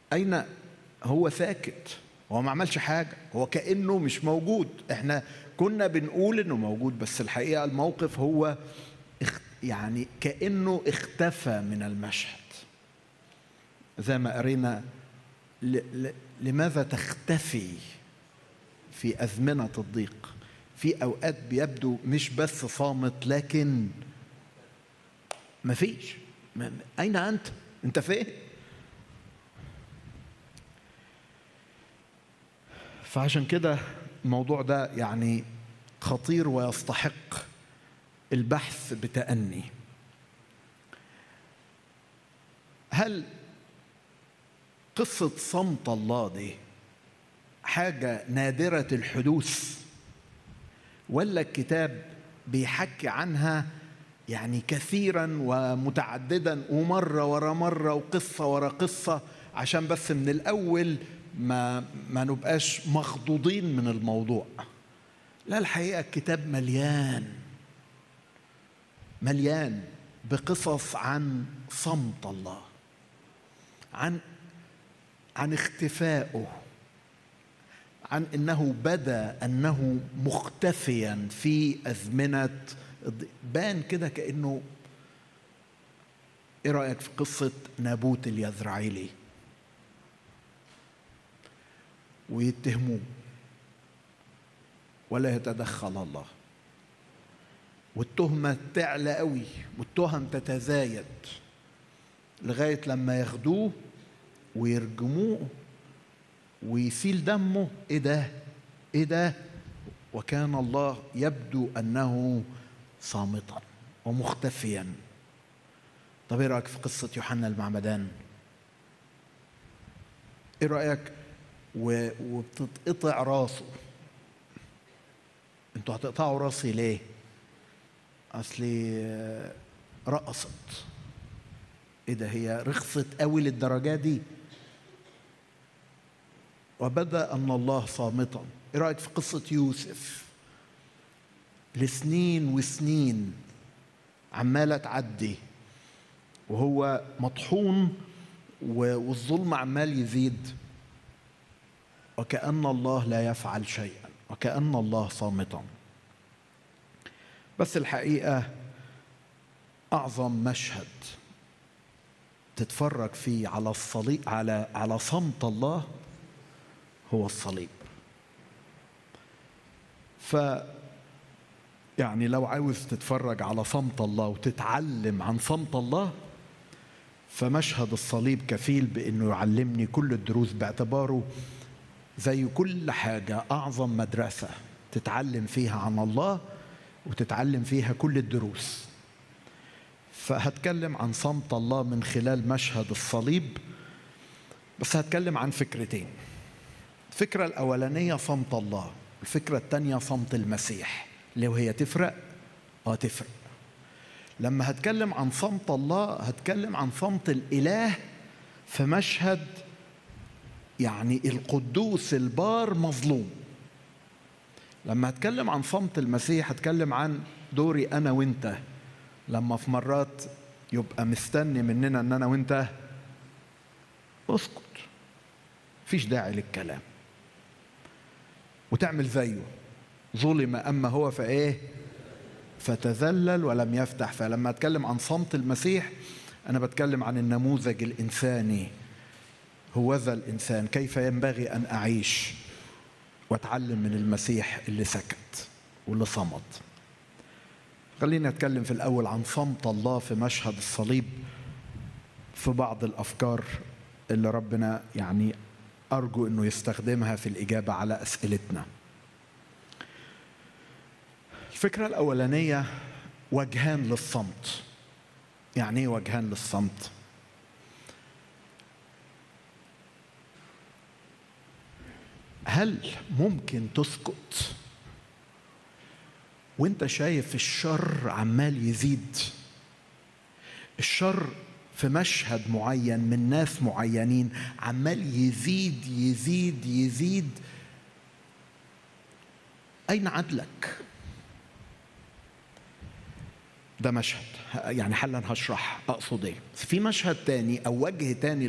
أين هو ساكت هو ما عملش حاجة هو كأنه مش موجود احنا كنا بنقول انه موجود بس الحقيقة الموقف هو اخ- يعني كأنه اختفى من المشهد زي ما قرينا ل- ل- لماذا تختفي في أزمنة الضيق في أوقات بيبدو مش بس صامت لكن مفيش ما- أين أنت؟ أنت فين؟ فعشان كده الموضوع ده يعني خطير ويستحق البحث بتأني هل قصة صمت الله دي حاجة نادرة الحدوث ولا الكتاب بيحكي عنها يعني كثيرا ومتعددا ومرة ورا مرة وقصة ورا قصة عشان بس من الأول ما ما نبقاش مخضوضين من الموضوع لا الحقيقة الكتاب مليان مليان بقصص عن صمت الله عن عن اختفائه عن انه بدا انه مختفيا في ازمنه الض- بان كده كانه ايه رايك في قصه نابوت اليزرعيلي ويتهموه ولا يتدخل الله والتهمه تعلى قوي والتهم تتزايد لغايه لما ياخدوه ويرجموه ويسيل دمه ايه ده ايه ده وكان الله يبدو انه صامتا ومختفيا طب ايه رايك في قصه يوحنا المعمدان ايه رايك و... وبتتقطع راسه انتوا هتقطعوا راسي ليه اصلي آه، رقصت ايه ده هي رخصت قوي للدرجه دي وبدا ان الله صامتا ايه رايك في قصه يوسف لسنين وسنين عماله تعدي وهو مطحون و- والظلم عمال يزيد وكأن الله لا يفعل شيئا وكأن الله صامتا بس الحقيقة أعظم مشهد تتفرج فيه على الصليب على على صمت الله هو الصليب ف يعني لو عاوز تتفرج على صمت الله وتتعلم عن صمت الله فمشهد الصليب كفيل بانه يعلمني كل الدروس باعتباره زي كل حاجه اعظم مدرسه تتعلم فيها عن الله وتتعلم فيها كل الدروس فهتكلم عن صمت الله من خلال مشهد الصليب بس هتكلم عن فكرتين الفكرة الأولانية صمت الله الفكرة الثانية صمت المسيح لو هي تفرق اه تفرق لما هتكلم عن صمت الله هتكلم عن صمت الإله في مشهد يعني القدوس البار مظلوم لما هتكلم عن صمت المسيح هتكلم عن دوري أنا وأنت لما في مرات يبقى مستني مننا ان انا وانت اسكت مفيش داعي للكلام وتعمل زيه ظلم اما هو فايه فتذلل ولم يفتح فلما اتكلم عن صمت المسيح انا بتكلم عن النموذج الانساني هو ذا الانسان كيف ينبغي ان اعيش واتعلم من المسيح اللي سكت واللي صمت خلينا نتكلم في الأول عن صمت الله في مشهد الصليب في بعض الأفكار اللي ربنا يعني أرجو أنه يستخدمها في الإجابة على أسئلتنا الفكرة الأولانية وجهان للصمت يعني إيه وجهان للصمت؟ هل ممكن تسكت وانت شايف الشر عمال يزيد الشر في مشهد معين من ناس معينين عمال يزيد يزيد يزيد اين عدلك ده مشهد يعني حالا هشرح اقصد ايه في مشهد تاني او وجه تاني